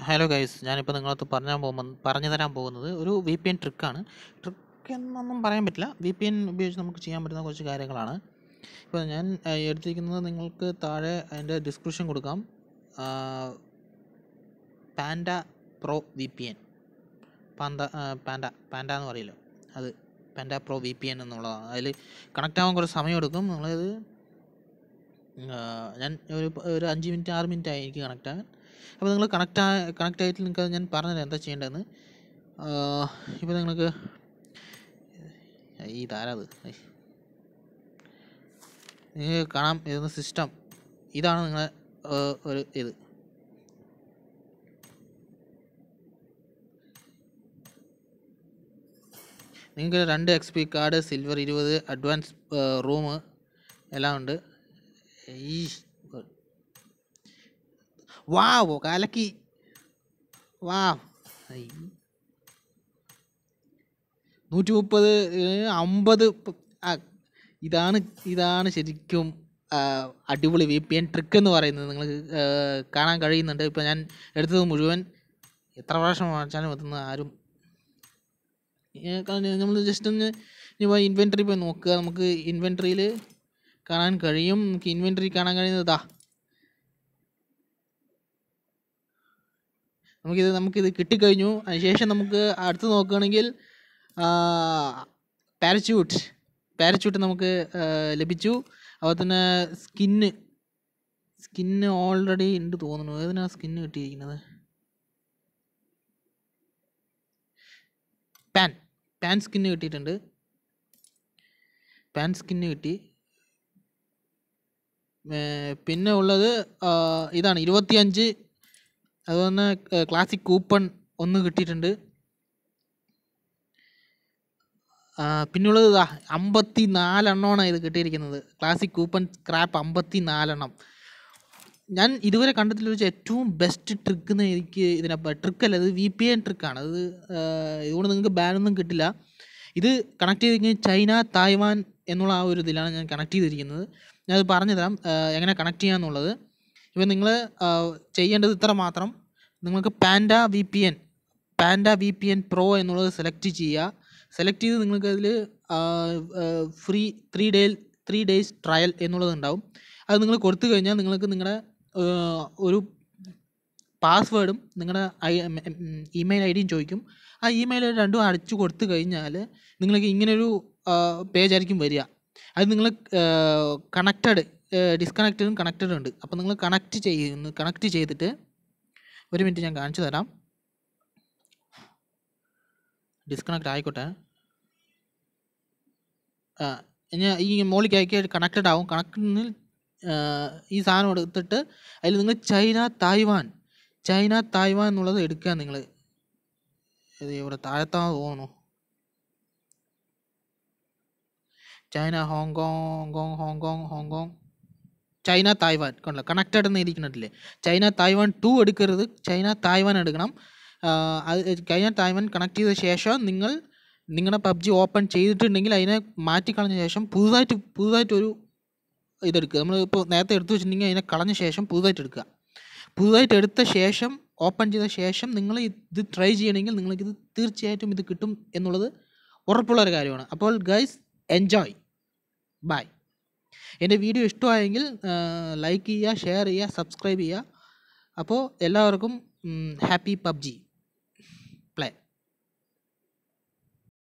hello guys ഞാനിപ്പോൾ നിങ്ങളടുത്ത് പറഞ്ഞാൻ പോകുമ്പോൾ പറഞ്ഞു തരാൻ പോകുന്നത് ഒരു വി പി എൻ ട്രിക്കാണ് ട്രിക്ക് എന്നൊന്നും പറയാൻ പറ്റില്ല വി പി എൻ ഉപയോഗിച്ച് നമുക്ക് ചെയ്യാൻ പറ്റുന്ന കുറച്ച് കാര്യങ്ങളാണ് ഇപ്പോൾ ഞാൻ ആ, എടുത്തിരിക്കുന്നത് നിങ്ങൾക്ക് താഴെ അതിൻ്റെ ഡിസ്ക്രിപ്ഷൻ കൊടുക്കാം panda pro V P N panda panda panda എന്ന് പറയില്ല അത് panda pro V P N എന്നുള്ളതാണ് അതിൽ കണക്റ്റ് ആവാൻ കുറച്ച് സമയം എടുക്കും നിങ്ങളത് ആ, ഞാൻ ഒരു പ- ഒരു അഞ്ച് മിനിറ്റ് ആറ് മിനിറ്റ് ആയി എനിക്ക് കണക്റ്റ് ആകാൻ അപ്പോൾ നിങ്ങൾ കണക്റ്റ് ആ കണക്റ്റ് ആയിട്ട് നിങ്ങൾക്ക് ഞാൻ പറഞ്ഞുതരാം എന്താ ചെയ്യേണ്ടതെന്ന് ഇപ്പോൾ നിങ്ങൾക്ക് ഈ താരത് നിങ്ങൾക്ക് കാണാം ഇതൊന്ന് സിസ്റ്റം ഇതാണ് നിങ്ങളെ ആ, ഒരു ഇത് നിങ്ങൾക്ക് രണ്ട് എക്സ് പി കാർഡ് സിൽവർ ഇരുപത് അഡ്വാൻസ് റൂം എല്ലാം ഉണ്ട് ഈ വാവ് കലക്കി വാവ് നൂറ്റി മുപ്പത് അമ്പത് പ- ആ, ഇതാണ് ഇതാണ് ശരിക്കും ആ, അടിപൊളി വി പി എൻ ട്രിക്ക് എന്ന് പറയുന്നത് നിങ്ങൾക്ക് കാണാൻ കഴിയുന്നുണ്ട് ഇപ്പം ഞാൻ എടുത്തത് മുഴുവൻ എത്ര പ്രാവശ്യം വാങ്ങിച്ചാലും എത്തുന്ന ആരും നമ്മൾ ജസ്റ്റ് ഒന്ന് ഇപ്പോൾ ഇൻവെൻട്രി പോയി നോക്കുക നമുക്ക് ഇൻവെൻട്രിയിൽ കാണാൻ കഴിയും നമുക്ക് ഇൻവെൻട്രി കാണാൻ കഴിയുന്നത് ഇതാ നമുക്കിത് നമുക്കിത് കിട്ടിക്കഴിഞ്ഞു അതിനുശേഷം നമുക്ക് അടുത്ത് നോക്കുകയാണെങ്കിൽ പാരച്യൂട്ട് പാരച്യൂട്ട് നമുക്ക് ആ, ലഭിച്ചു അതുപോലെ തന്നെ സ്കിന്ന് സ്കിന്ന് ഓൾറെഡി ഉണ്ട് തോന്നുന്നു ഏതിനാ സ്കിന്ന് കിട്ടിയിരിക്കുന്നത് പാൻ പാൻ സ്കിന്ന് കിട്ടിയിട്ടുണ്ട് പാൻ സ്കിന്ന് കിട്ടി ഏ, പിന്നെ ഉള്ളത് ആ, ഇതാണ് ഇരുപത്തിയഞ്ച് അതുപോലെ തന്നെ ക്ലാസിക് കൂപ്പൺ ഒന്ന് കിട്ടിയിട്ടുണ്ട് ആ, പിന്നുള്ളത് ഇതാ അമ്പത്തി നാലെണ്ണമാണ് ഇത് കിട്ടിയിരിക്കുന്നത് ക്ലാസിക് കൂപ്പൺ സ്ക്രാപ്പ് അമ്പത്തി നാലെണ്ണം ഞാൻ ഇതുവരെ കണ്ടതിൽ വെച്ച് ഏറ്റവും ബെസ്റ്റ് ട്രിക്ക് എന്ന് എനിക്ക് ഇതിനെ ട്രിക്ക് അല്ല ഇത് വി പി എൻ ട്രിക്കാണ് അത് ആ, ഇതുകൊണ്ട് നിങ്ങൾക്ക് ബാനൊന്നും കിട്ടില്ല ഇത് കണക്ട് ചെയ്തിരിക്കുന്നത് ചൈന തായ്വാൻ എന്നുള്ള ആ ഒരു ഇതിലാണ് ഞാൻ കണക്ട് ചെയ്തിരിക്കുന്നത് ഞാനത് പറഞ്ഞു തരാം ആ, എങ്ങനെ കണക്ട് ചെയ്യാന്നുള്ളത് ഇപ്പം നിങ്ങൾ ചെയ്യേണ്ടത് ഇത്ര മാത്രം നിങ്ങൾക്ക് panda V P N panda V P N pro എന്നുള്ളത് സെലക്ട് ചെയ്യുക സെലക്ട് ചെയ്ത് നിങ്ങൾക്ക് അതിൽ free three day three days trial എന്നുള്ളത് ഉണ്ടാവും അത് നിങ്ങൾ കൊടുത്തു കഴിഞ്ഞാൽ നിങ്ങൾക്ക് നിങ്ങളുടെ ഒരു പാസ്വേഡും നിങ്ങളുടെ ഐ ഇമെയിൽ ഐ ഡിയും ചോദിക്കും ആ ഇമെയിൽ രണ്ടും അടിച്ചു കൊടുത്തു കഴിഞ്ഞാൽ നിങ്ങൾക്ക് ഇങ്ങനൊരു പേജ് ആയിരിക്കും വരിക അത് നിങ്ങൾ കണക്റ്റഡ് ഡിസ്കണക്റ്റഡും കണക്റ്റഡും ഉണ്ട് അപ്പോൾ നിങ്ങൾ കണക്റ്റ് ചെയ്യുന്നു കണക്റ്റ് ചെയ്തിട്ട് ഒരു മിനിറ്റ് ഞാൻ കാണിച്ചു തരാം ഡിസ്കണക്റ്റ് ആയിക്കോട്ടെ ആ, ഇനി ഈ മോളിക്ക് അയക്കി കണക്റ്റഡ് ആവും കണക്റ്റിൽ ഈ സാധനം എടുത്തിട്ട് അതിൽ നിങ്ങൾ ചൈന തായ്വാൻ ചൈന തായ്വാൻ എന്നുള്ളത് എടുക്കുക നിങ്ങൾ ഇത് ഇവിടെ താഴത്താ തോന്നുന്നു China Hong Kong Hong Kong Hong Kong Hong Kong China Taiwan കണ്ടല്ലോ കണക്റ്റഡ് എന്ന് ഇരിക്കുന്നുണ്ടല്ലേ ചൈന തായ്വാൻ ടു എടുക്കരുത് ചൈന തായ്വാൻ എടുക്കണം ആ, അത് ചൈന തായ്വാൻ കണക്ട് ചെയ്ത ശേഷം നിങ്ങൾ നിങ്ങളുടെ പബ്ജി ഓപ്പൺ ചെയ്തിട്ടുണ്ടെങ്കിൽ അതിനെ മാറ്റിക്കളഞ്ഞ ശേഷം പുതുതായിട്ട് പുതുതായിട്ട് ഒരു ഇതെടുക്കുക നമ്മൾ ഇപ്പോൾ നേരത്തെ എടുത്തു വെച്ചിട്ടുണ്ടെങ്കിൽ അതിനെ കളഞ്ഞ ശേഷം പുതുതായിട്ട് എടുക്കുക പുതുതായിട്ട് എടുത്ത ശേഷം ഓപ്പൺ ചെയ്ത ശേഷം നിങ്ങൾ ഇത് ട്രൈ ചെയ്യണമെങ്കിൽ നിങ്ങൾക്കിത് തീർച്ചയായിട്ടും ഇത് കിട്ടും എന്നുള്ളത് ഉറപ്പുള്ള ഒരു കാര്യമാണ് അപ്പോൾ ഗൈസ് എൻജോയ് ബൈ എൻ്റെ വീഡിയോ ഇഷ്ടമായെങ്കിൽ ലൈക്ക് ചെയ്യുക ഷെയർ ചെയ്യുക സബ്സ്ക്രൈബ് ചെയ്യുക അപ്പോൾ എല്ലാവർക്കും ഹാപ്പി പബ്ജി